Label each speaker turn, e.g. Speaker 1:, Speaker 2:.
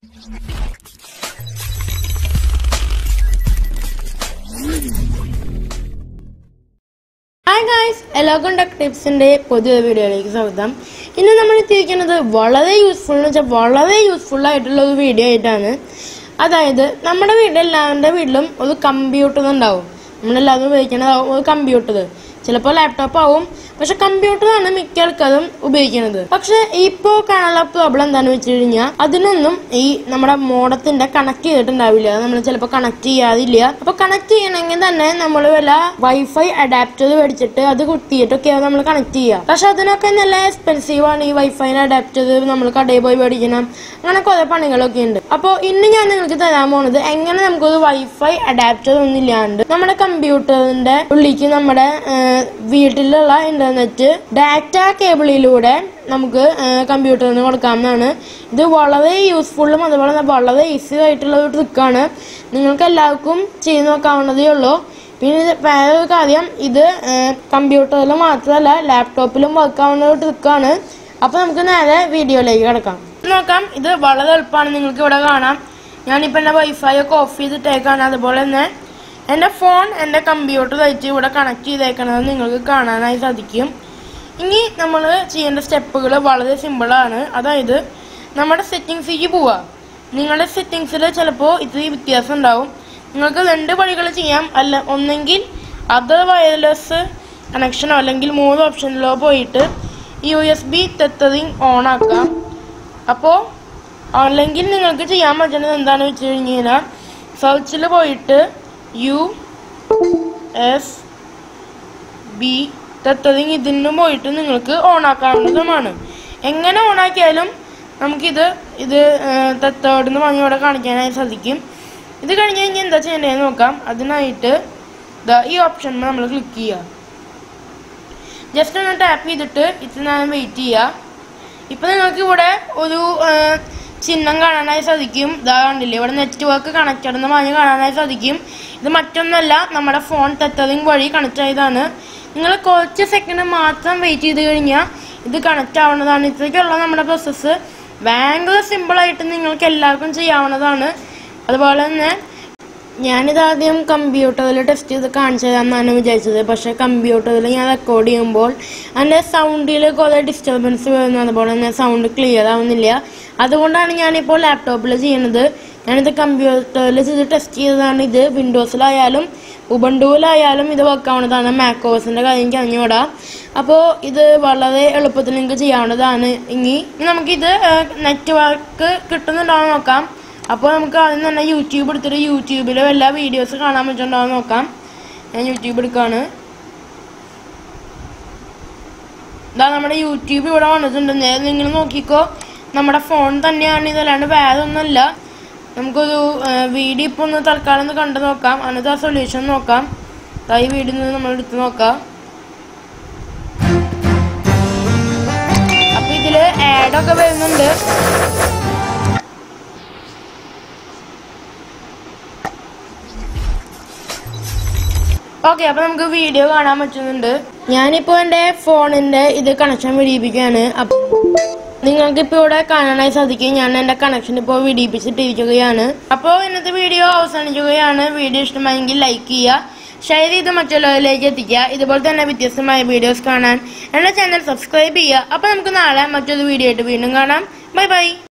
Speaker 1: hi guys എല്ലാവർക്കും tech ടിപ്സിന്റെ പുതിയൊരു വീഡിയോയിലേക്ക് സ്വാഗതം ഇന്ന് നമ്മൾ എത്തിയിരിക്കുന്നത് വളരെ യൂസ്ഫുൾ എന്ന് വെച്ചാൽ വളരെ യൂസ്ഫുൾ ആയിട്ടുള്ള ഒരു വീഡിയോ ആയിട്ടാണ് അതായത് നമ്മുടെ വീട്ടിൽ എല്ലാവരുടെ വീട്ടിലും ഒരു കമ്പ്യൂട്ടർ ഉണ്ടാവും നമ്മളെല്ലാവരും ഉപയോഗിക്കുന്നത് ഒരു കമ്പ്യൂട്ടർ ചിലപ്പോൾ ലാപ്ടോപ്പ് ആവും പക്ഷെ കമ്പ്യൂട്ടറാണ് മിക്ക ആൾക്കാരും ഉപയോഗിക്കുന്നത് പക്ഷെ ഇപ്പോൾ കാണാനുള്ള പ്രോബ്ലം എന്താണെന്ന് വെച്ച് കഴിഞ്ഞാൽ അതിനൊന്നും ഈ നമ്മുടെ മോഡത്തിന്റെ കണക്ട് ചെയ്തിട്ടുണ്ടാവില്ല നമ്മൾ ചിലപ്പോൾ കണക്ട് ചെയ്യാതില്ല അപ്പൊ കണക്ട് ചെയ്യണമെങ്കിൽ തന്നെ നമ്മൾ വല്ല വൈഫൈ അഡാപ്റ്റർ മേടിച്ചിട്ട് അത് കുത്തിയിട്ടൊക്കെയാണ് നമ്മൾ കണക്ട് ചെയ്യുക പക്ഷെ അതിനൊക്കെ നല്ല എക്സ്പെൻസീവ് ആണ് ഈ വൈഫൈ അഡാപ്റ്റർ നമ്മൾ കടയിൽ പോയി മേടിക്കണം അങ്ങനെ കുറെ പണികളൊക്കെ ഉണ്ട് അപ്പോൾ ഇന്ന് ഞാൻ നിങ്ങൾക്ക് തരാൻ പോണത് എങ്ങനെ നമുക്കൊരു വൈഫൈ അഡാപ്റ്റർ ഒന്നും ഇല്ലാണ്ട് നമ്മുടെ കമ്പ്യൂട്ടറിന്റെ ഉള്ളിലേക്ക് നമ്മുടെ ആ, വീട്ടിലുള്ള ഇന്റർനെറ്റ് ഡാറ്റ കേബിളിലൂടെ നമുക്ക് കമ്പ്യൂട്ടറിന് കൊടുക്കാവുന്നതാണ് ഇത് വളരെ യൂസ്ഫുള്ളും അതുപോലെ തന്നെ വളരെ ഈസി ആയിട്ടുള്ള ഒരു ട്രിക്കാണ് നിങ്ങൾക്ക് എല്ലാവർക്കും ചെയ്ത് നോക്കാവുന്നതേ ഉള്ളൂ പിന്നെ ഇത് വേറൊരു കാര്യം ഇത് കമ്പ്യൂട്ടറിൽ മാത്രമല്ല ലാപ്ടോപ്പിലും വർക്ക് ആവുന്ന ഒരു ട്രിക്കാണ് അപ്പോൾ നമുക്ക് നേരെ വീഡിയോയിലേക്ക് കിടക്കാം നോക്കാം ഇത് വളരെ എളുപ്പമാണ് നിങ്ങൾക്ക് ഇവിടെ കാണാം ഞാനിപ്പോൾ എൻ്റെ വൈഫൈ ഒക്കെ ഓഫ് ചെയ്തിട്ടേക്കാണ് അതുപോലെ തന്നെ എൻ്റെ ഫോൺ എൻ്റെ കമ്പ്യൂട്ടർ ആയിട്ട് ഇവിടെ കണക്ട് ചെയ്തേക്കണത് നിങ്ങൾക്ക് കാണാനായി സാധിക്കും ഇനി നമ്മൾ ചെയ്യേണ്ട സ്റ്റെപ്പുകൾ വളരെ സിമ്പിളാണ് അതായത് നമ്മുടെ സെറ്റിങ്സിലേക്ക് പോവുക നിങ്ങളുടെ സെറ്റിങ്സിൽ ചിലപ്പോൾ ഇത്തിരി വ്യത്യാസം ഉണ്ടാവും നിങ്ങൾക്ക് രണ്ട് വഴികൾ ചെയ്യാം അല്ല ഒന്നെങ്കിൽ അതർ വയർലെസ് കണക്ഷനോ അല്ലെങ്കിൽ മൂന്ന് ഓപ്ഷനിലോ പോയിട്ട് U S B tethering on ആക്കാം അപ്പോൾ അല്ലെങ്കിൽ നിങ്ങൾക്ക് ചെയ്യാൻ പറ്റുന്നത് എന്താണെന്ന് വെച്ച് കഴിഞ്ഞ് കഴിഞ്ഞാൽ സെർച്ചിൽ പോയിട്ട് യു എസ് ബി തത്തതിങ് ഇതിന് പോയിട്ട് നിങ്ങൾക്ക് ഓൺ ആക്കാവുന്നതുമാണ് എങ്ങനെ ഓൺ ആക്കിയാലും നമുക്കിത് ഇത് തത്തോടെന്ന് വാങ്ങി ഇവിടെ കാണിക്കാനായി സാധിക്കും ഇത് കഴിഞ്ഞ് കഴിഞ്ഞാൽ എന്താ ചെയ്യേണ്ടതെന്ന് നോക്കാം അതിനായിട്ട് ദാ ഈ ഓപ്ഷൻ നമ്മൾ ക്ലിക്ക് ചെയ്യുക ജസ്റ്റ് ഒന്ന് ടാപ്പ് ചെയ്തിട്ട് ഇത്ര നേരം വെയിറ്റ് ചെയ്യുക ഇപ്പൊ നിങ്ങൾക്ക് ഇവിടെ ഒരു ആ, ചിഹ്നം കാണാനായി സാധിക്കും ഇതാ കണ്ടില്ലേ ഇവിടെ നെറ്റ്വർക്ക് കണക്റ്റഡ് എന്ന് പറഞ്ഞ് കാണാനായി സാധിക്കും ഇത് മറ്റൊന്നല്ല നമ്മുടെ ഫോൺ തെറ്ററിങ് വഴി കണക്ട് ആയതാണ് നിങ്ങൾ കുറച്ച് സെക്കൻഡ് മാത്രം വെയിറ്റ് ചെയ്ത് കഴിഞ്ഞാൽ ഇത് കണക്റ്റ് ആവുന്നതാണ് ഇത്രയ്ക്കുള്ള നമ്മുടെ പ്രോസസ്സ് ഭയങ്കര സിമ്പിളായിട്ട് നിങ്ങൾക്ക് എല്ലാവർക്കും ചെയ്യാവുന്നതാണ് അതുപോലെ തന്നെ ഞാനിത് ആദ്യം കമ്പ്യൂട്ടറിൽ ടെസ്റ്റ് ചെയ്ത് കാണിച്ചു തരാമെന്നാണ് വിചാരിച്ചത് പക്ഷേ കമ്പ്യൂട്ടറിൽ ഞാൻ റെക്കോർഡ് ചെയ്യുമ്പോൾ അതിൻ്റെ സൗണ്ടിൽ കുറേ ഡിസ്റ്റർബൻസ് വരുന്നു അതുപോലെ തന്നെ സൗണ്ട് ക്ലിയർ ആവുന്നില്ല അതുകൊണ്ടാണ് ഞാനിപ്പോൾ ലാപ്ടോപ്പിൽ ചെയ്യുന്നത് ഞാനിത് കമ്പ്യൂട്ടറിൽ ചെയ്ത് ടെസ്റ്റ് ചെയ്തതാണ് ഇത് വിൻഡോസിലായാലും ഉബണ്ടുവിലായാലും ഇത് വർക്ക് ആവുന്നതാണ് മാക്കോസിൻ്റെ കാര്യം എനിക്ക് അറിഞ്ഞുകൂടാ അപ്പോൾ ഇത് വളരെ എളുപ്പത്തിൽ നിങ്ങൾക്ക് ചെയ്യാവുന്നതാണ് ഇനി നമുക്കിത് നെറ്റ്വർക്ക് കിട്ടുന്നുണ്ടോ എന്ന് നോക്കാം അപ്പോൾ നമുക്ക് ആദ്യം തന്നെ യൂട്യൂബ് എടുത്തിട്ട് യൂട്യൂബിൽ വല്ല വീഡിയോസ് കാണാൻ പറ്റുന്നുണ്ടോ എന്ന് നോക്കാം ഞാൻ യൂട്യൂബ് എടുക്കാണ് ഇതാ നമ്മുടെ യൂട്യൂബ് ഇവിടെ വന്നിട്ടുണ്ട് നേരെ നിങ്ങൾ നോക്കിക്കോ നമ്മുടെ ഫോൺ തന്നെയാണ് ഇതല്ലാണ്ട് വേറെ ഒന്നുമല്ല നമുക്കൊരു വീഡിയോ ഇപ്പോൾ ഒന്ന് തൽക്കാലം ഒന്ന് കണ്ടു നോക്കാം എന്നിട്ട് ആ സൊല്യൂഷൻ നോക്കാം ദാ ഈ വീഡിയോ നിന്ന് നമ്മൾ എടുത്ത് നോക്കാം അപ്പൊ ഇതില് ആഡൊക്കെ വരുന്നുണ്ട് ഓക്കെ അപ്പൊ നമുക്ക് വീഡിയോ കാണാൻ പറ്റുന്നുണ്ട് ഞാനിപ്പോ എന്റെ ഫോണിന്റെ ഇത് കണക്ഷൻ വിടിയിപ്പിക്കുകയാണ് അപ്പൊ നിങ്ങൾക്ക് ഇപ്പോൾ ഇവിടെ കാണാനായി സാധിക്കും ഞാൻ എന്റെ കണക്ഷൻ ഇപ്പോൾ വിടിയിപ്പിച്ചിട്ടിരിക്കുകയാണ് അപ്പോൾ ഇന്നത്തെ വീഡിയോ അവസാനിക്കുകയാണ് വീഡിയോ ഇഷ്ടമായെങ്കിൽ ലൈക്ക് ചെയ്യുക ഷെയർ ചെയ്ത് മറ്റുള്ളവരിലേക്ക് എത്തിക്കുക ഇതുപോലെ തന്നെ വ്യത്യസ്തമായ വീഡിയോസ് കാണാൻ എന്റെ ചാനൽ സബ്സ്ക്രൈബ് ചെയ്യുക അപ്പോൾ നമുക്ക് നാളെ മറ്റൊരു വീഡിയോ ആയിട്ട് വീണ്ടും കാണാം ബൈ ബൈ